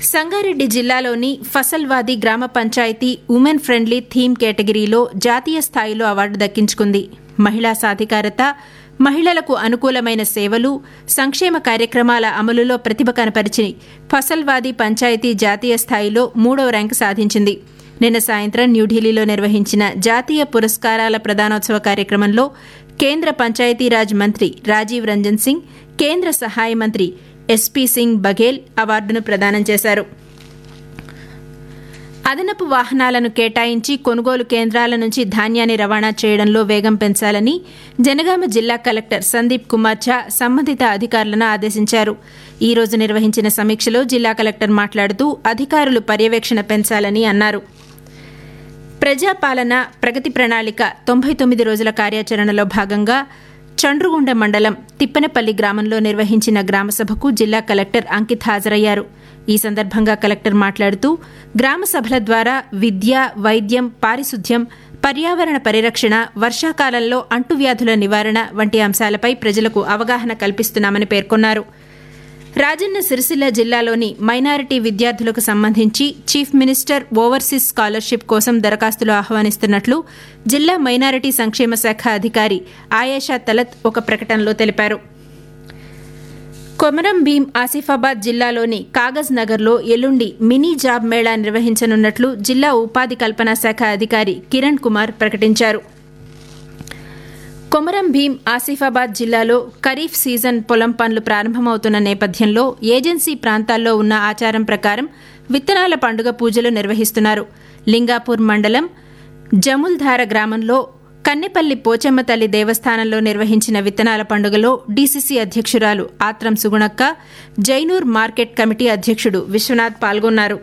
సంగారెడ్డి జిల్లాలోని ఫసల్వాది గ్రామ panchayat women friendly theme కేటగిరీలో జాతీయ స్థాయిలో అవార్డు దక్కించుకుంది మహిళా సాధికారత మహిళలకు అనుకూలమైన సేవలు సంక్షేమ కార్యక్రమాల అమలులో ప్రతిభ కనపరిచి ఫసల్వాది పంచాయతీ జాతీయ స్థాయిలో మూడవ ర్యాంకు సాధించింది నిన్న సాయంత్రం న్యూఢిల్లీలో నిర్వహించిన జాతీయ పురస్కారాల ప్రదానోత్సవ కార్యక్రమంలో కేంద్ర పంచాయతీరాజ్ మంత్రి రాజీవ్ రంజన్ సింగ్ కేంద్ర సహాయ మంత్రి ఎస్పీ సింగ్ బఘేల్ అవార్డును ప్రదానం చేశారు అదనపు వాహనాలను కేటాయించి కొనుగోలు కేంద్రాల నుంచి ధాన్యాన్ని రవాణా చేయడంలో వేగం పెంచాలని జనగామ జిల్లా కలెక్టర్ సందీప్ కుమార్ ఝా సంబంధిత అధికారులను ఆదేశించారు ఈ రోజు నిర్వహించిన సమీక్షలో జిల్లా కలెక్టర్ మాట్లాడుతూ అధికారులు పర్యవేక్షణ పెంచాలని అన్నారు ప్రజాపాలన ప్రగతి ప్రణాళిక తొంభై తొమ్మిది రోజుల కార్యాచరణలో భాగంగా చండ్రుగుండ మండలం తిప్పనపల్లి గ్రామంలో నిర్వహించిన గ్రామసభకు జిల్లా కలెక్టర్ అంకిత్ హాజరయ్యారు ఈ సందర్భంగా కలెక్టర్ మాట్లాడుతూ గ్రామ సభల ద్వారా విద్య వైద్యం పారిశుద్ధ్యం పర్యావరణ పరిరక్షణ వర్షాకాలంలో అంటువ్యాధుల నివారణ వంటి అంశాలపై ప్రజలకు అవగాహన కల్పిస్తున్నామని పేర్కొన్నారు రాజన్న సిరిసిల్ల జిల్లాలోని మైనారిటీ విద్యార్థులకు సంబంధించి చీఫ్ మినిస్టర్ ఓవర్సీస్ స్కాలర్షిప్ కోసం దరఖాస్తులు ఆహ్వానిస్తున్నట్లు జిల్లా మైనారిటీ సంక్షేమ శాఖ అధికారి ఆయేషా తలత్ ఒక ప్రకటనలో తెలిపారు కొమరం భీం ఆసిఫాబాద్ జిల్లాలోని కాగజ్ నగర్లో ఎల్లుండి మినీ జాబ్ మేళా నిర్వహించనున్నట్లు జిల్లా ఉపాధి కల్పనా శాఖ అధికారి కిరణ్ కుమార్ ప్రకటించారు కొమరం భీం ఆసిఫాబాద్ జిల్లాలో ఖరీఫ్ సీజన్ పొలం పనులు ప్రారంభమవుతున్న నేపథ్యంలో ఏజెన్సీ ప్రాంతాల్లో ఉన్న ఆచారం ప్రకారం విత్తనాల పండుగ పూజలు నిర్వహిస్తున్నారు లింగాపూర్ మండలం జముల్ధార గ్రామంలో కన్నెపల్లి పోచమ్మ తల్లి దేవస్థానంలో నిర్వహించిన విత్తనాల పండుగలో డీసీసీ అధ్యక్షురాలు ఆత్రం సుగుణక్క జైనూర్ మార్కెట్ కమిటీ అధ్యక్షుడు విశ్వనాథ్ పాల్గొన్నారు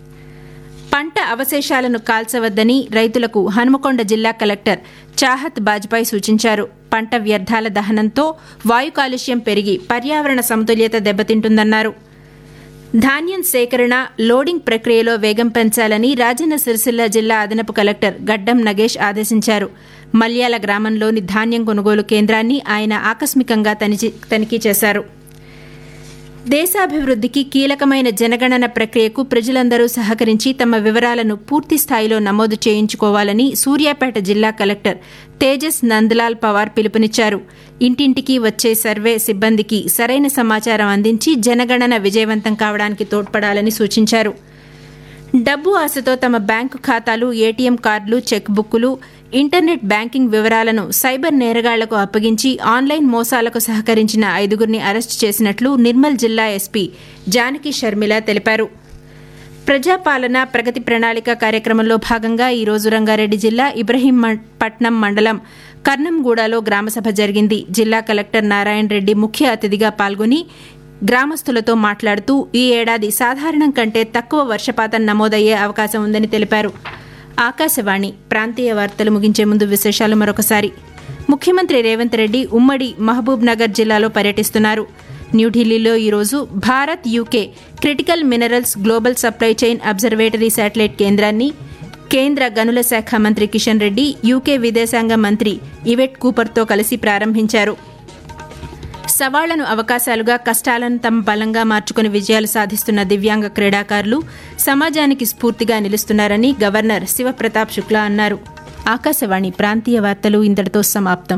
పంట అవశేషాలను కాల్చవద్దని రైతులకు హనుమకొండ జిల్లా కలెక్టర్ చాహత్ బాజ్పాయ్ సూచించారు పంట వ్యర్థాల దహనంతో వాయు కాలుష్యం పెరిగి పర్యావరణ సమతుల్యత దెబ్బతింటుందన్నారు ధాన్యం సేకరణ లోడింగ్ ప్రక్రియలో వేగం పెంచాలని రాజన్న సిరిసిల్ల జిల్లా అదనపు కలెక్టర్ గడ్డం నగేష్ ఆదేశించారు మల్యాల గ్రామంలోని ధాన్యం కొనుగోలు కేంద్రాన్ని ఆయన ఆకస్మికంగా తనిఖీ చేశారు దేశాభివృద్ధికి కీలకమైన జనగణన ప్రక్రియకు ప్రజలందరూ సహకరించి తమ వివరాలను పూర్తి స్థాయిలో నమోదు చేయించుకోవాలని సూర్యాపేట జిల్లా కలెక్టర్ తేజస్ నందలాల్ పవార్ పిలుపునిచ్చారు ఇంటింటికి వచ్చే సర్వే సిబ్బందికి సరైన సమాచారం అందించి జనగణన విజయవంతం కావడానికి తోడ్పడాలని సూచించారు డబ్బు ఆశతో తమ బ్యాంకు ఖాతాలు ఏటీఎం కార్డులు చెక్ బుక్కులు ఇంటర్నెట్ బ్యాంకింగ్ వివరాలను సైబర్ నేరగాళ్లకు అప్పగించి ఆన్లైన్ మోసాలకు సహకరించిన ఐదుగురిని అరెస్టు చేసినట్లు నిర్మల్ జిల్లా ఎస్పీ జానకి షర్మిల తెలిపారు ప్రజాపాలన ప్రగతి ప్రణాళిక కార్యక్రమంలో భాగంగా ఈ రోజు రంగారెడ్డి జిల్లా ఇబ్రహీంపట్నం మండలం కర్నంగూడలో గ్రామసభ జరిగింది జిల్లా కలెక్టర్ నారాయణ రెడ్డి ముఖ్య అతిథిగా పాల్గొని గ్రామస్తులతో మాట్లాడుతూ ఈ ఏడాది సాధారణం కంటే తక్కువ వర్షపాతం నమోదయ్యే అవకాశం ఉందని తెలిపారు ఆకాశవాణి ప్రాంతీయ వార్తలు ముగించే ముందు విశేషాలు మరొకసారి ముఖ్యమంత్రి రేవంత్ రెడ్డి ఉమ్మడి మహబూబ్ నగర్ జిల్లాలో పర్యటిస్తున్నారు న్యూఢిల్లీలో ఈరోజు Bharat UK critical minerals global supply chain observatory satellite కేంద్రాన్ని కేంద్ర గనుల శాఖ మంత్రి కిషన్ రెడ్డి యూకే విదేశాంగ మంత్రి ఇవెట్ కూపర్తో కలిసి ప్రారంభించారు సవాళ్లను అవకాశాలుగా కష్టాలను తమ బలంగా మార్చుకుని విజయాలు సాధిస్తున్న దివ్యాంగ క్రీడాకారులు సమాజానికి స్ఫూర్తిగా నిలుస్తున్నారని గవర్నర్ శివప్రతాప్ శుక్లా అన్నారు ఆకాశవాణి ప్రాంతీయ వార్తలు ఇంతటితో సమాప్తం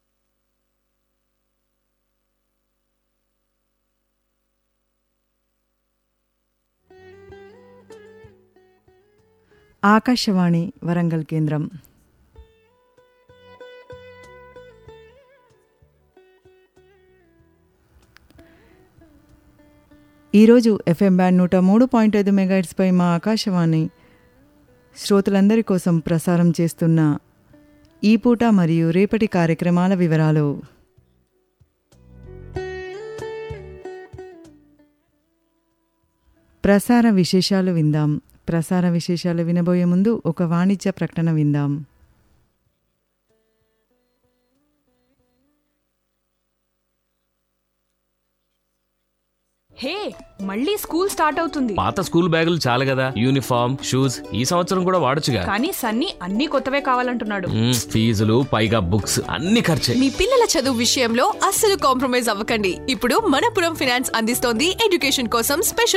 ఆకాశవాణి వరంగల్ కేంద్రం ఈరోజు ఎఫ్ఎం బ్యాండ్ నూట మూడు పాయింట్ ఐదు మెగాట్స్పై మా ఆకాశవాణి శ్రోతలందరి కోసం ప్రసారం చేస్తున్న ఈ పూట మరియు రేపటి కార్యక్రమాల వివరాలు ప్రసార విశేషాలు విందాం ప్రసార విశేషాలు వినబోయే ముందు ఒక వాణిజ్య ప్రకటన విందాం హే మళ్ళీ స్కూల్ స్టార్ట్ అవుతుంది పాత స్కూల్ బ్యాగులు చాలు కదా యూనిఫామ్ షూస్ ఈ సంవత్సరం కూడా వాడొచ్చుగా కానీ సన్నీ అన్ని కొత్తవే కావాలంటున్నాడు మ్మ్, ఫీజులు పైగా బుక్స్ అన్ని ఖర్చే మీ పిల్లల చదువు విషయంలో అస్సలు కాంప్రమైజ్ అవ్వకండి ఇప్పుడు మనపురం ఫినాన్స్ అందిస్తోంది ఎడ్యుకేషన్ కోసం స్పెషల్